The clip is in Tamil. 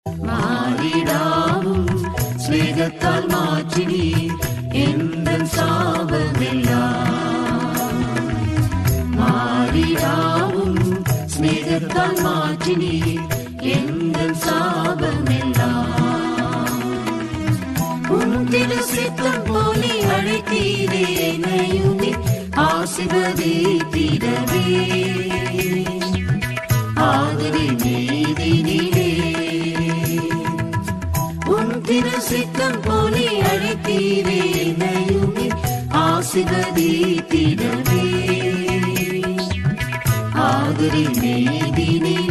மாறிடாவும் ஸ்நேகத்தால் மாற்றினி எந்த சாபமெல்லாம் மாறிடாவும் ஸ்நேகத்தால் மாற்றினி எந்த சாபமெல்லாம் உன் திரு சித்தம் போலி அழைத்தீரே என்னையுமே ஆசிர்வதித்திடவே ஆதரி நீதினிலே உன் திரு சித்தம் போலி அழைத்தீரே என்னையுமே ஆசிர்வதித்திடவே ஆதரி நீதினிலே